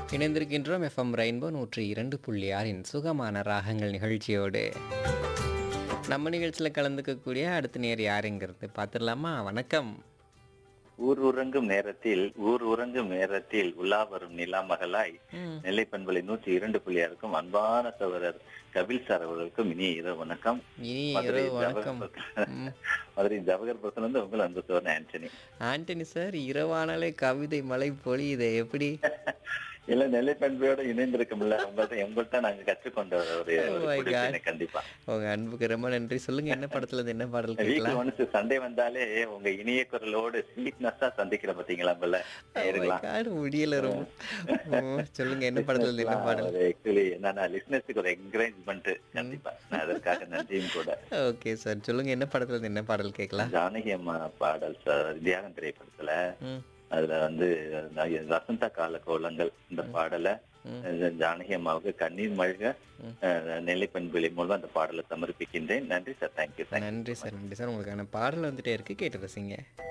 இணைந்திருக்கின்றோம் FM rainbow நூற்றி இரண்டு புள்ளி ஆறின் சுகமான ராகங்கள் நிகழ்ச்சியோடு நம்ம நிகழ்ச்சியில் கலந்துக்கக்கூடிய அடுத்த நேர் யாருங்கிறது பார்த்துடலாமா வணக்கம் ஊர் உறங்கும் நேரத்தில் ஊர் உறங்கும் நேரத்தில் உலா வரும் நிலா மகளாய் ம், நெல்லை பண்பலை நூற்றி இரண்டு புள்ளியாருக்கும் அன்பான சகோதரர் கபில் சார் அவர்களுக்கும் இனிய இரவு வணக்கம் இனி மதுரை இரவு வணக்கம் ஜவஹர் ம், மதுரை ஜவஹர் வந்து உங்கள் அன்பு சோழன் ஆண்டனி ஆண்டனி சார் இரவானாலே கவிதை மழை பொழியுது எப்படி இல்ல நெல்லை பண்பையோட இணைந்திருக்கும்ல உங்கள்ட்ட உங்கள்ட்ட நாங்க கற்றுக்கொண்ட ஒரு Oh ஒரு my குடிப்பினை கண்டிப்பா உங்க அன்புக்கு ரொம்ப நன்றி சொல்லுங்க என்ன படத்துல இருந்து என்ன பாடல் வீக்லி கேட்கலாம் ஒன்ஸ் சண்டே வந்தாலே உங்க இனிய குரலோடு ஸ்வீட்னஸா சந்திக்கிற பாத்தீங்களா உங்கள இருக்கலாம் காடு முடியல ரொம்ப ம், சொல்லுங்க என்ன படத்துல இருந்து என்ன பாடல் ஆக்சுவலி என்னன்னா லிஸ்னஸுக்கு ஒரு என்கரேஜ்மெண்ட் கண்டிப்பா நான் அதற்காக நன்றியும் கூட ஓகே சார் சொல்லுங்க என்ன படத்துல இருந்து என்ன பாடல் கேட்கலாம் ஜானகி அம்மா பாடல் சார் தியாகம் திரைப்படத்துல ம், அதுல வந்து நான் வசந்த கால கோலங்கள் இந்த பாடலை ம். அஹ், ஜானகி அம்மாவுக்கு கண்ணீர் மழ்க ம். அஹ், நெல்லை பண்புலி மூலம் அந்த பாடலை சமர்ப்பிக்கின்றேன் நன்றி சார் தேங்க்யூ தேங்க்யூ நன்றி சார் நன்றி சார் உங்களுக்கான பாடல் வந்துட்டே இருக்கு கேட்டு ரசிங்க